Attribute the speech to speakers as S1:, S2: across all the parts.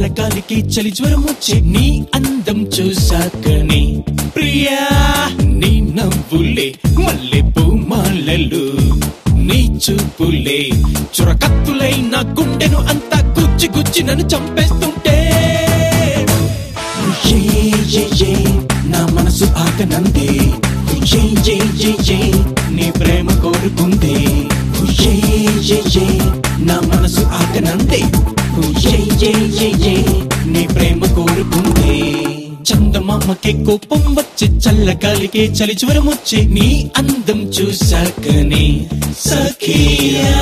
S1: చల్లగాలికి చలి జ్వరం వచ్చే నీ అందం చూసాకని ప్రియా నీ నవ్వులే మల్లె పూమాలలు నీ చూపులే చురకత్తులై నా గుండెను అంతా గుచ్చి గుచ్చి నన్ను చంపేస్తుంటే ఏ, ఏ, ఏ, నా మనసు ఆకనంది ఏ, ఏ, ఏ, ఏ, నీ ప్రేమ కోరుకుంది ఏ, ఏ, ఏ, నా మనసు ఆకనంది ఏ, ఏ, ఏ, ఏ, నీ ప్రేమ కోరుకుంది చందమామకే కోపం వచ్చి చల్లగాలికే చలి జ్వరం వచ్చి నీ అందం చూసాకని సఖియా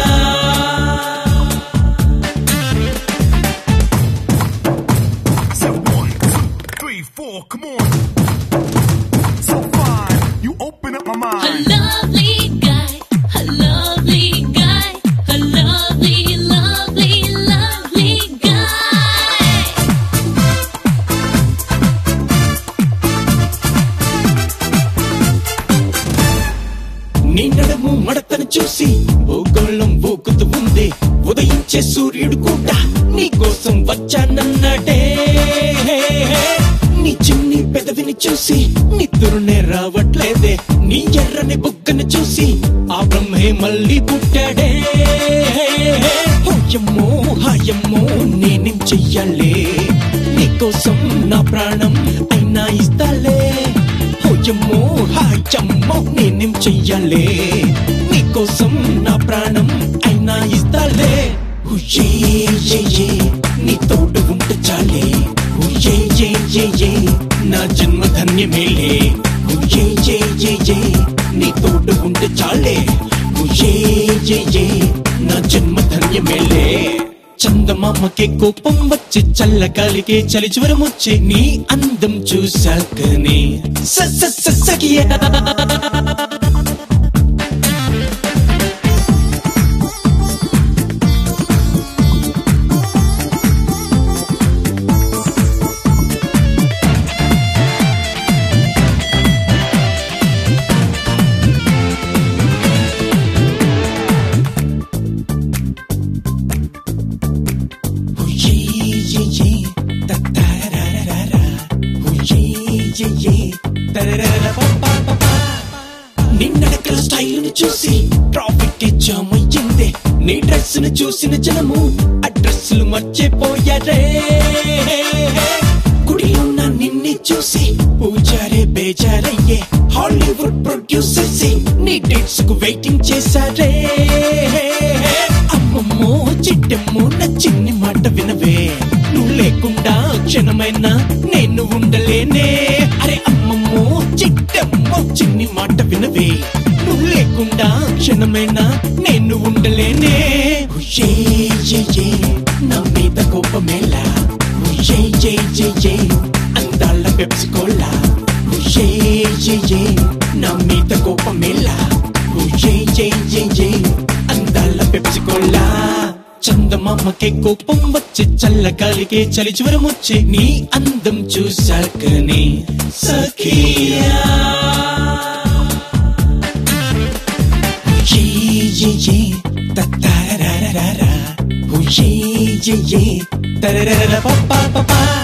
S2: So one, two, three, four, come on. So fine, you open up my
S3: A
S2: mind.
S3: lovely guy, a lovely guy, a lovely, lovely, lovely guy.
S1: నీ నడుము మడతను చూసి భూగోళం ఊకుతూ ఉంది ఉదయించే సూర్యుడు కూడా నీ కోసం వచ్చానన్నాడే నీ చిన్ని పెదవిని చూసి నిద్దురునే రావట్లేదే నీ ఎర్రని బుగ్గను చూసి ఆ బ్రహ్మే మళ్ళీ పుట్టాడే హోయమ్మో హాయమ్మో నేనేం చెయ్యాలే నీకోసం నా ప్రాణం అయినా ఇస్తాలే హోయమ్మో హాయమ్మో నేనేం చెయ్యాలే నీకోసం నా ప్రాణం అయినా ఇస్తాలే హుయే ఏ ఏ నీ తోడు ఉంటే చాలే హుయే ఏ ఏ ఏ నా జన్మ ధన్యమేలే హుయే ఏ ఏ ఏ నీ తోడు ఉంటే చాలే హుయే ఏ ఏ నా జన్మ ధన్యమేలే చందమామకే కోపం వచ్చి చల్లగాలికే చలి జ్వరం వచ్చి నీ అందం చూసాకని స- స- స- సఖియా హుయే యే యే తత్తరరరరర. హుయే యే యే తరరరపపపప. నిన్నడకల స్టైల్ చూసి ట్రాఫిక్ జామ్ అయ్యిందే నీ డ్రెస్ ను చూసిన జనము అడ్రస్లు మర్చిపోయారే గుడిలో నా నిన్నే చూసి పూజారే బేజారయ్యే హాలీవుడ్ ప్రొడ్యూసర్స్ నీ డేట్స్ కు వెయిటింగ్ చేశారే అమ్మమ్మో చిట్టమ్మో నా చిన్ని మాట వినవే నువ్వు లేకుండా క్షణమైనా నేను ఉండలేనే అరే అమ్మమ్మో చిట్టమ్మో చిన్ని మాట వినవే నువ్వు లేకుండా క్షణమైనా నేను ఉండలేనే హుషే ఏ ఏ నా మీద కోపమేలా హుషే ఏ ఏ ఏ అందాల పెప్సికోలా హుషే ఏ ఏ నా మీద కోపమేలా హుషే ఏ ఏ ఏ అందాల పెప్సికోలా చందమామకే కోపం వచ్చి చల్లగాలికే చలి జ్వరం వచ్చి నీ అందం చూసాకని సఖియా హుయే యే యే తత్తరరరర. హుయే యే యే తరరరపపపప.